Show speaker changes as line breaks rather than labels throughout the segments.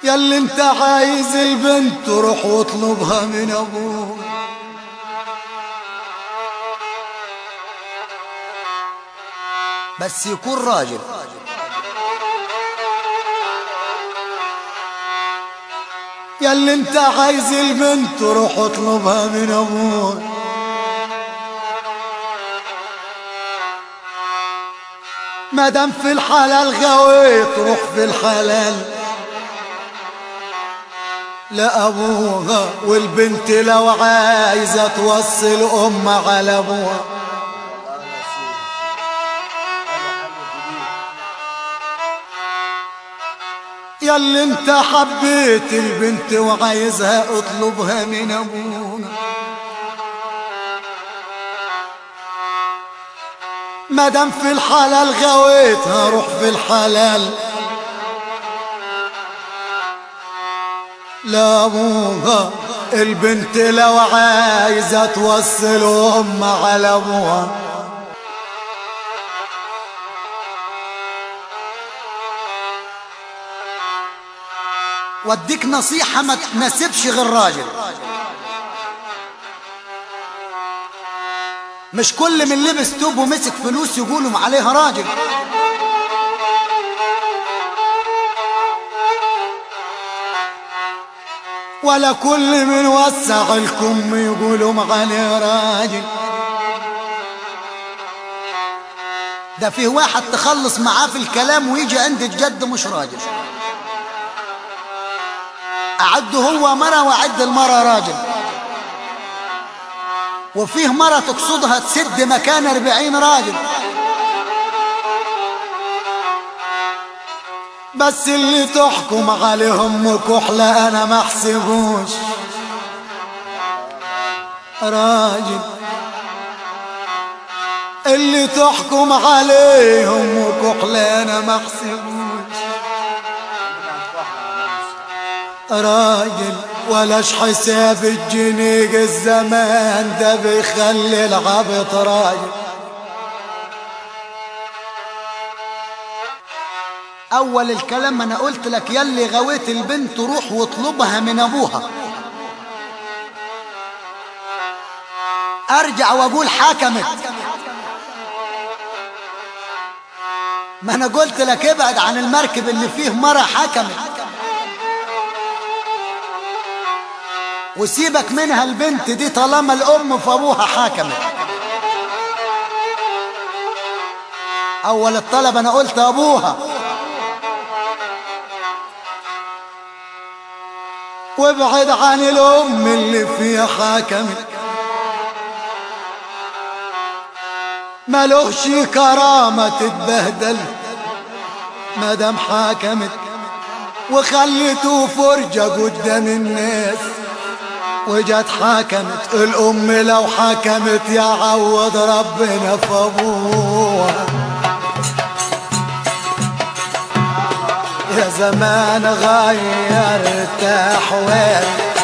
ياللي انت عايز البنت روح واطلبها من ابوك بس يكون راجل ياللي انت عايز البنت روح اطلبها من ابوك مادام في الحلال غويت روح في الحلال لأبوها والبنت لو عايزة توصل أم على أبوها ياللي انت حبيت البنت وعايزها اطلبها من ابونا مادام في الحلال غويتها روح في الحلال لابوها البنت لو عايزة توصل أم على أبوها وديك نصيحة ما تناسبش غير راجل مش كل من لبس توب ومسك فلوس يقولوا عليها راجل ولا كل من وسع الكم يقولوا عليه راجل ده فيه واحد تخلص معاه في الكلام ويجي عند الجد مش راجل أعد هو مرة وأعد المرة راجل وفيه مرة تقصدها تسد مكان أربعين راجل بس اللي تحكم عليهم كحلة أنا ما احسبوش راجل اللي تحكم عليهم كحلة أنا ما احسبوش راجل ولاش حساب الجنيق الزمان ده بيخلي العبط راجل اول الكلام انا قلت لك يلي غويت البنت روح واطلبها من ابوها ارجع واقول حكمت ما انا قلت لك ابعد عن المركب اللي فيه مرة حكمت وسيبك منها البنت دي طالما الام فابوها حكمت اول الطلب انا قلت ابوها وابعد عن الام اللي فيها حاكمت ملوش كرامة تتبهدل مادام حاكمت وخليته فرجة قدام الناس وجت حاكمت الأم لو حكمت يعوض ربنا في أبوها يا زمان غيرت أحوال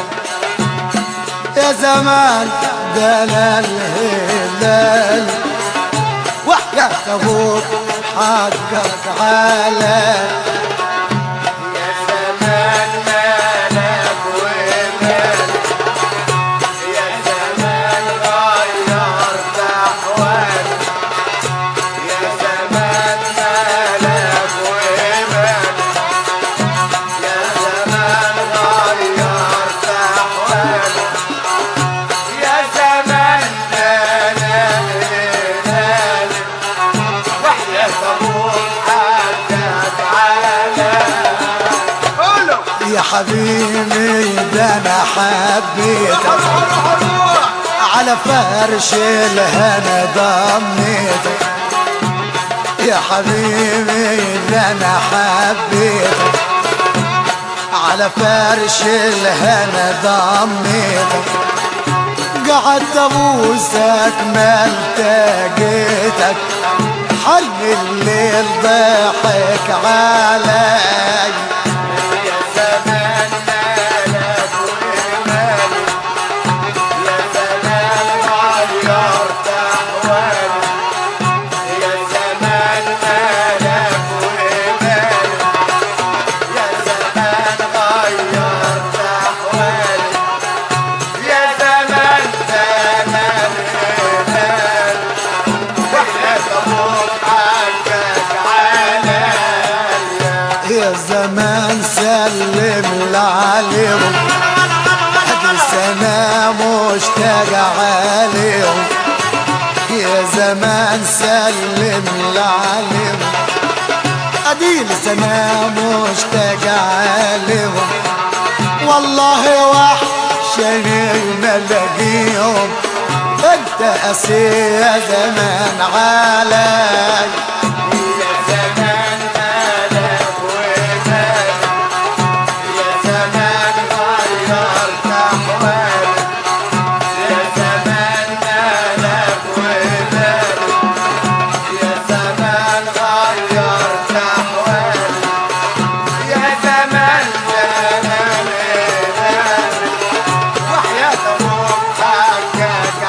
يا زمان دلال الهلال وحياة أبوك حقك على
يا زمان مالك ومال يا زمان غيرت أحوال يا زمان مالك ومال يا زمان غيرت أحوال يا زمان مالك مالك وحياة أبوك حقك على قولوا
يا حبيبي ده أنا حبيتك على فرش الهنا ضميتك يا حبيبي ده انا حبيتك على فرش الهنا ضميتك قعدت ابوسك ما التقيتك حل الليل ضحك علي
يا زمان مالك ومالك يا زمان غيرت أحوالك يا زمان مالك ومالك يا زمان
يا زمان سلم لعليهم هذه سنة مشتاق عليهم يا زمان سلم لعليهم ادي سنة مشتاق عليهم والله وحشني ملاقيهم انت اسي يا زمان علي
يا زمان مالك ومالك يا زمان غيرت أحوالك يا زمان مالك ومالك يا زمان غيرت أحوالك يا زمان زمان مالك وحياة أبوك حقك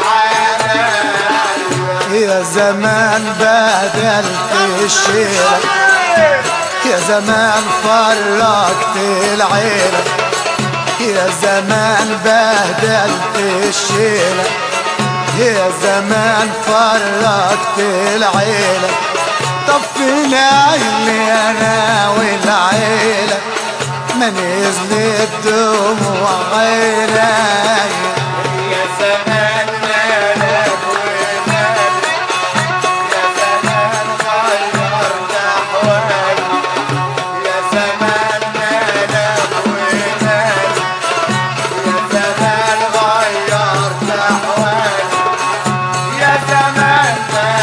عليا
يا زمان بدلت الشيرة يا زمان فرقت العيلة يا زمان بهدلت الشيلة يا زمان فرقت العيلة طب فين عيني انا والعيلة ما نزلت دموع عيني
يا زمان مالك ومالك يا زمان غيرت أحوالك يا زمان مالك ومالك يا زمان غيرت أحوالك يا زمان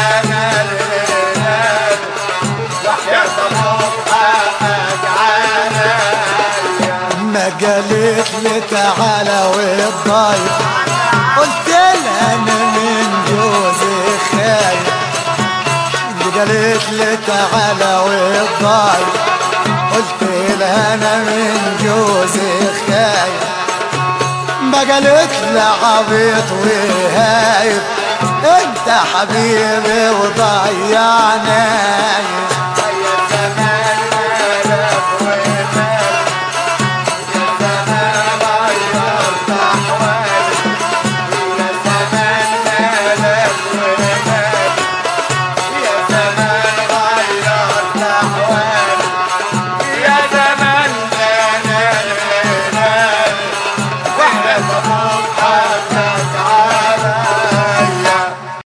مالك وحياة الله حقك عليا
ما قالت لي تعالى والضيف قلت لها انا من جوزي خايف اللي قالت لي تعالى والضيف قلت لها انا من جوزي خايف ما قالت لي عبيط وهايب انت حبيبي وضيعني